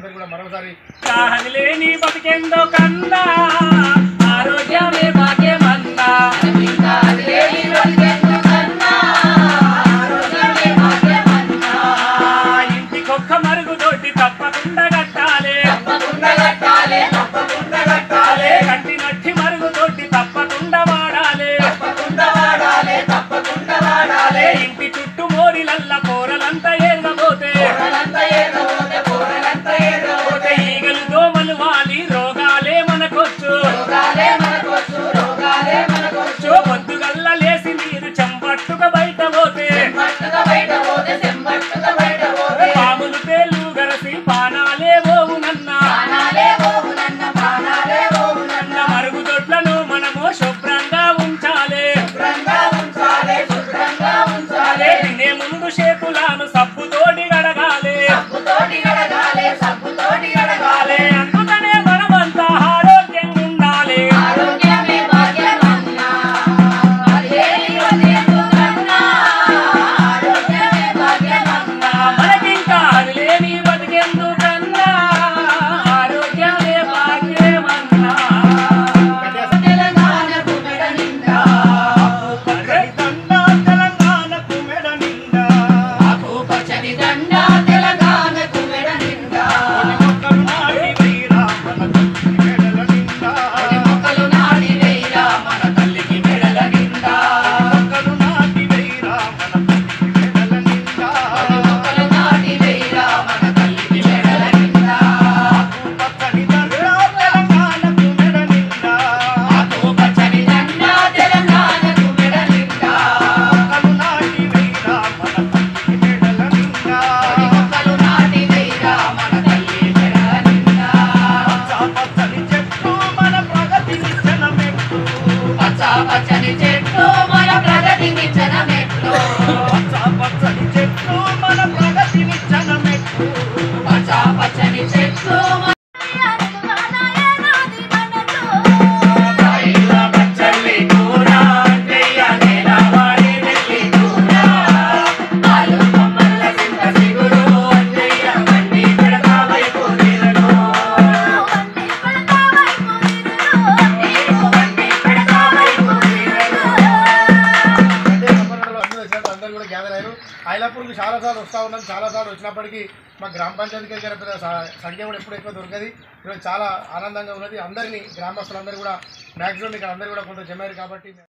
అందరికీ కూడా మరొకసారి లేని బతికెందో కన్నా ఆరోగ్యమే భాగ్యమన్నా ఇంటికొక్క మరుగుదొడ్డి తప్పకుండా కట్టాలి కట్టి నట్టి మరుగుదొడ్డి తప్పకుండా వాడాలి ఇంటి చుట్టూ మోరిలల్ల కూరలంతా ఏరబోతే పోతే ఈగలు దోమలు వాలి రోగాలే మనకొచ్చు చో పొద్దుగల్ల లేసి మీరు చెంపట్టుగా బయట పోతే పాములు తేలు గరసి పానాలే పోవునన్నా నన్న మరుగుదొడ్లను మనము శుభ్రంగా ఉంచాలి అదే తినే ముందు చేతులను సబ్బుతోటి గడగాలి గడగాలి అందుకనే మనమంతా ఆరోగ్యంగా ఉండాలి మనకింకా అది లేని బతికెందుకన్నా ఆరోగ్యమే భాగ్యమన్నా దండ తెలంగాణకు మెడ నిండా మొక్కలు నాటి వీరా మన తల్లి మెడల నిండా మొక్కలు నాటి వీరా మన తల్లి మెడల నిండా పచ్చని దండ తెలంగాణకు మెడ నిండా మొక్కలు నాటి వీరా మన తల్లి మెడల నిండా పచ్చని చెట్టు మన ప్రగతిని జనమెట్టు పచ్చని చెట్టు మన ప్రగతిని జనమెట్లు పచ్చ పచ్చని చెట్టు మన ప్రగతిని జనమెట్టు పచ్చ పచ్చని చెట్టు రైల పచ్చళ్ళి కూర అంటయ్య నెలవాడి నెల్లి కూర ఆలు కొమ్మల్ల చింత సిగురు అంటయ్య మండి పెడతా వైపు నీరను మండి పెడతా వైపు నీరను అంటే సంబరాలు అందరూ వచ్చినట్టు అందరూ కూడా గ్యాదర్ అయ్యారు ఐలాపూర్కి చాలా సార్లు వస్తూ ఉన్నాం చాలా సార్లు వచ్చినప్పటికీ మా గ్రామ పంచాయతీకి దగ్గర పెద్ద స- సంఖ్య కూడా ఎప్పుడు ఎక్కువ దొరకదు ఈరోజు చాలా ఆనందంగా ఉన్నది అందరినీ గ్రామస్తులందరూ కూడా మ్యాక్సిమం ఇక్కడ అందరూ కూడా కొంత జమారు కాబట్టి